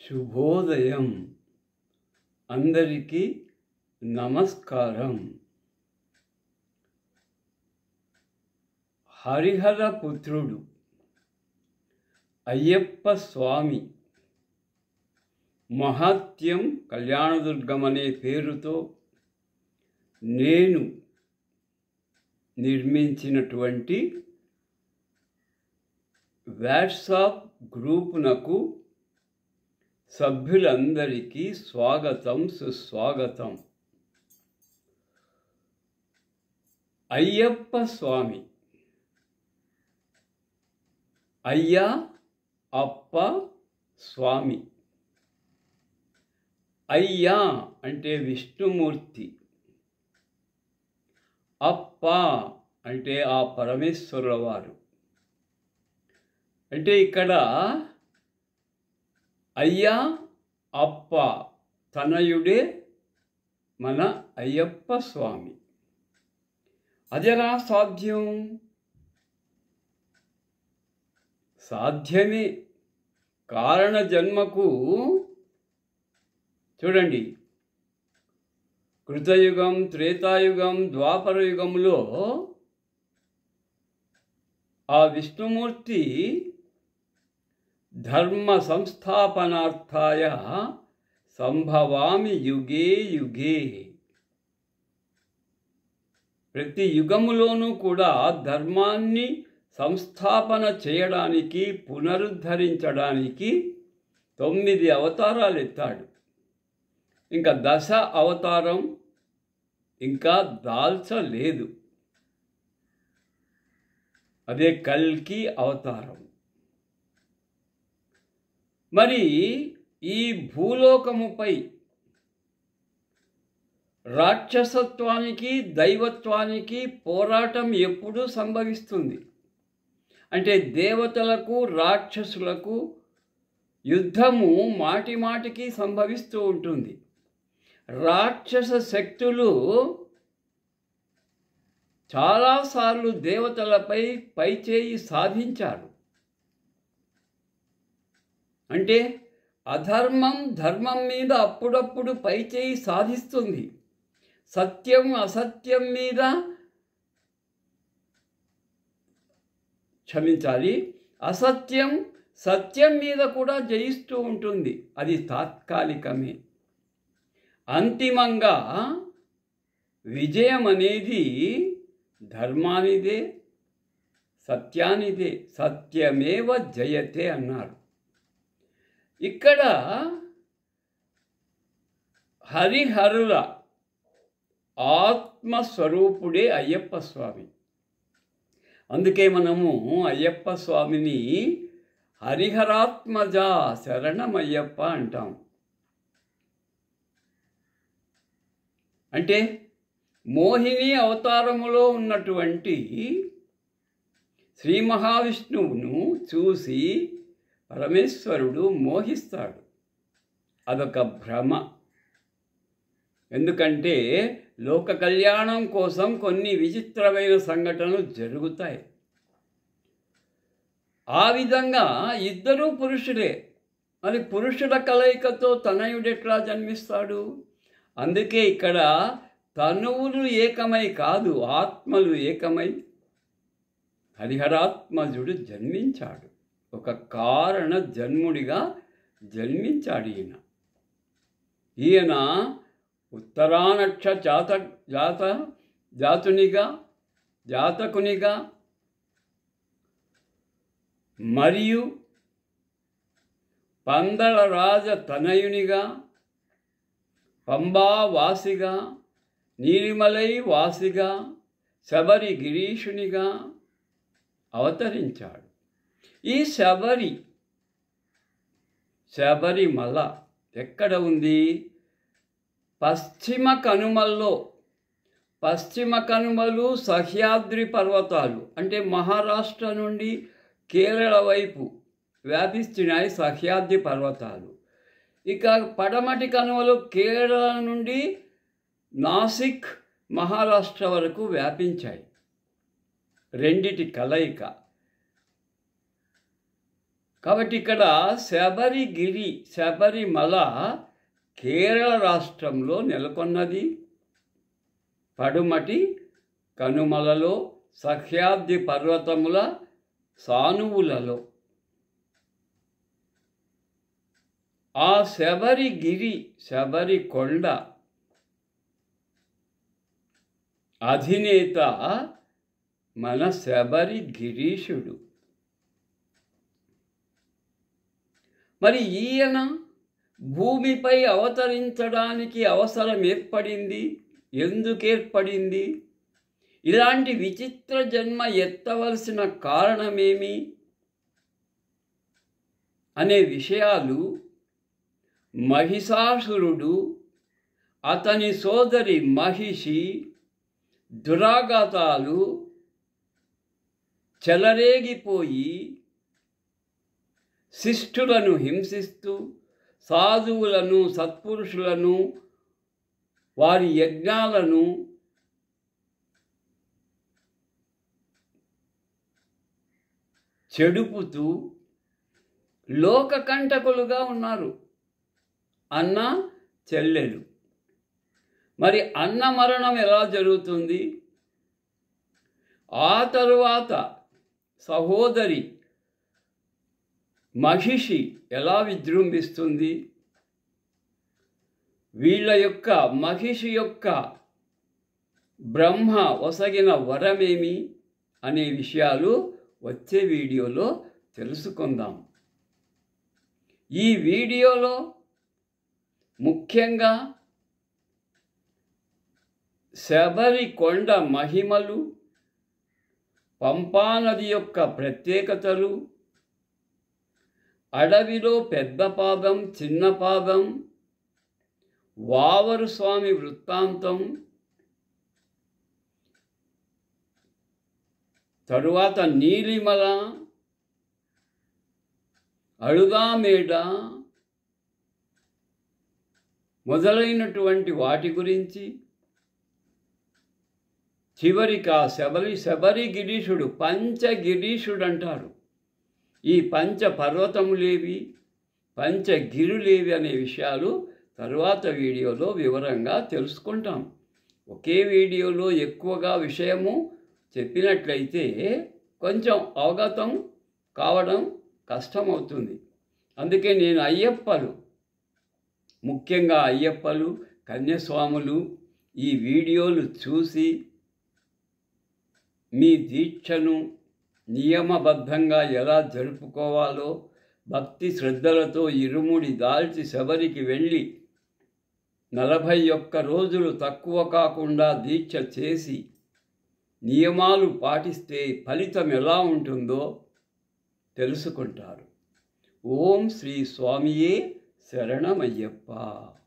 శుభోదయం అందరికీ నమస్కారం హరిహర పుత్రుడు అయ్యప్ప స్వామి మహాత్యం కళ్యాణదుర్గం అనే పేరుతో నేను నిర్మించినటువంటి వాట్సాప్ గ్రూపునకు సభ్యులందరికీ స్వాగతం సుస్వాగతం అయ్యప్ప స్వామి అయ్యా అప్ప స్వామి అయ్యా అంటే విష్ణుమూర్తి అప్ప అంటే ఆ పరమేశ్వరుల వారు అంటే ఇక్కడ అయ్యా అప్ప తనయుడే మన అయ్యప్ప స్వామి అదెలా సాధ్యం సాధ్యమే కారణ జన్మకు చూడండి కృతయుగం త్రేతాయుగం ద్వాపర యుగంలో ఆ విష్ణుమూర్తి ధర్మ సంస్థాపనార్థాయ సంభవామి యుగే యుగే ప్రతి యుగములోనూ కూడా ధర్మాన్ని సంస్థాపన చేయడానికి పునరుద్ధరించడానికి తొమ్మిది అవతారాలు ఎత్తాడు ఇంకా దశ అవతారం ఇంకా దాల్చలేదు అదే కల్కి అవతారం మరి ఈ భూలోకముపై రాక్షసత్వానికి దైవత్వానికి పోరాటం ఎప్పుడు సంభవిస్తుంది అంటే దేవతలకు రాక్షసులకు యుద్ధము మాటి మాటికి సంభవిస్తూ ఉంటుంది రాక్షస శక్తులు చాలాసార్లు దేవతలపై పైచేయి సాధించారు అంటే అధర్మం ధర్మం మీద అప్పుడప్పుడు పైచేయి సాధిస్తుంది సత్యం అసత్యం మీద క్షమించాలి అసత్యం సత్యం మీద కూడా జయిస్తూ ఉంటుంది అది తాత్కాలికమే అంతిమంగా విజయం అనేది ధర్మానిదే సత్యానిదే సత్యమేవ జయతే అన్నారు ఇక్కడ హరిహరుల ఆత్మస్వరూపుడే అయ్యప్ప స్వామి అందుకే మనము అయ్యప్ప స్వామిని హరిహరాత్మజ శరణమయ్యప్ప అంటాం అంటే మోహిని అవతారములో ఉన్నటువంటి శ్రీ మహావిష్ణువును చూసి పరమేశ్వరుడు మోహిస్తాడు అదొక భ్రమ ఎందుకంటే లోక కళ్యాణం కోసం కొన్ని విచిత్రమైన సంఘటనలు జరుగుతాయి ఆ విధంగా ఇద్దరూ పురుషులే మరి పురుషుల కలయికతో తనయుడెట్లా జన్మిస్తాడు అందుకే ఇక్కడ తనువులు ఏకమై కాదు ఆత్మలు ఏకమై హరిహరాత్మజుడు జన్మించాడు ఒక కారణ జన్ముడిగా జన్మించాడు ఈయన ఈయన ఉత్తరానక్ష జాత జాత జాతునిగా జాతకునిగా మరియు పందల రాజ తనయునిగా పంబావాసిగా నీలిమలై వాసిగా శబరి గిరీషునిగా అవతరించాడు ఈ శబరి శబరిమల ఎక్కడ ఉంది పశ్చిమ కనుమల్లో పశ్చిమ కనుమలు సహ్యాద్రి పర్వతాలు అంటే మహారాష్ట్ర నుండి కేరళ వైపు వ్యాపిస్తున్నాయి సహ్యాద్రి పర్వతాలు ఇక పడమటి కనుమలు కేరళ నుండి నాసిక్ మహారాష్ట్ర వరకు వ్యాపించాయి రెండిటి కలయిక కాబట్టి ఇక్కడ శబరిగిరి శబరిమల కేరళ రాష్ట్రంలో నెలకొన్నది పడుమటి కనుమలలో సహ్యాద్రి పర్వతముల సానువులలో ఆ శబరిగిరి శబరి కొండ అధినేత మన శబరి గిరీషుడు మరి ఈయన భూమిపై అవతరించడానికి అవసరం ఏర్పడింది ఎందుకు ఏర్పడింది ఇలాంటి విచిత్ర జన్మ ఎత్తవలసిన కారణమేమి అనే విషయాలు మహిషాసురుడు అతని సోదరి మహిషి దురాఘాతాలు చెలరేగిపోయి శిష్టులను హింసిస్తూ సాధువులను సత్పురుషులను వారి యజ్ఞాలను చెడుపుతూ లోకకంటకులుగా ఉన్నారు అన్న చెల్లెలు మరి అన్న మరణం ఎలా జరుగుతుంది ఆ తరువాత సహోదరి మహిషి ఎలా విజృంభిస్తుంది వీళ్ళ యొక్క మహిషి యొక్క బ్రహ్మ ఒసగిన వరమేమి అనే విషయాలు వచ్చే వీడియోలో తెలుసుకుందాం ఈ వీడియోలో ముఖ్యంగా శబరి కొండ మహిమలు పంపానది యొక్క ప్రత్యేకతలు అడవిలో పెద్ద పాదం చిన్న పాదం వావరు స్వామి వృత్తాంతం తరువాత నీలిమల అడుగామేడ మొదలైనటువంటి వాటి గురించి చివరికి ఆ శబరి శబరి గిరీషుడు పంచగిరీషుడు అంటారు ఈ పంచ పర్వతములేవి పంచగిరులేవి అనే విషయాలు తరువాత వీడియోలో వివరంగా తెలుసుకుంటాం ఒకే వీడియోలో ఎక్కువగా విషయము చెప్పినట్లయితే కొంచెం అవగతం కావడం కష్టమవుతుంది అందుకే నేను అయ్యప్పలు ముఖ్యంగా అయ్యప్పలు కన్యస్వాములు ఈ వీడియోలు చూసి మీ దీక్షను నియమబద్ధంగా ఎలా జరుపుకోవాలో భక్తి శ్రద్ధలతో ఇరుముడి దాల్చి శబరికి వెళ్ళి నలభై ఒక్క రోజులు తక్కువ కాకుండా దీక్ష చేసి నియమాలు పాటిస్తే ఫలితం ఎలా ఉంటుందో తెలుసుకుంటారు ఓం శ్రీ స్వామియే శరణమయ్యప్ప